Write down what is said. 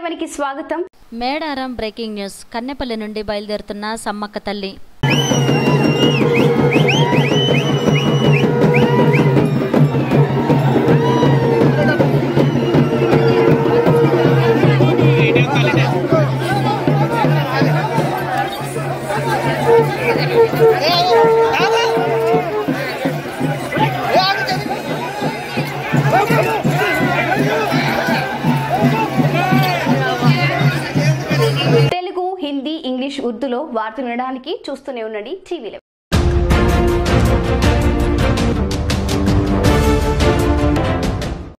సెవెన్కి స్వాగతం Medaram breaking news Kannepalli నుండి బయలుదేరుతున్న సమ్మక్క తల్లి తెలుగు హిందీ ఇంగ్లీష్ ఉర్దూలో వార్తలు వినడానికి చూస్తూనే ఉండండి టీవీలో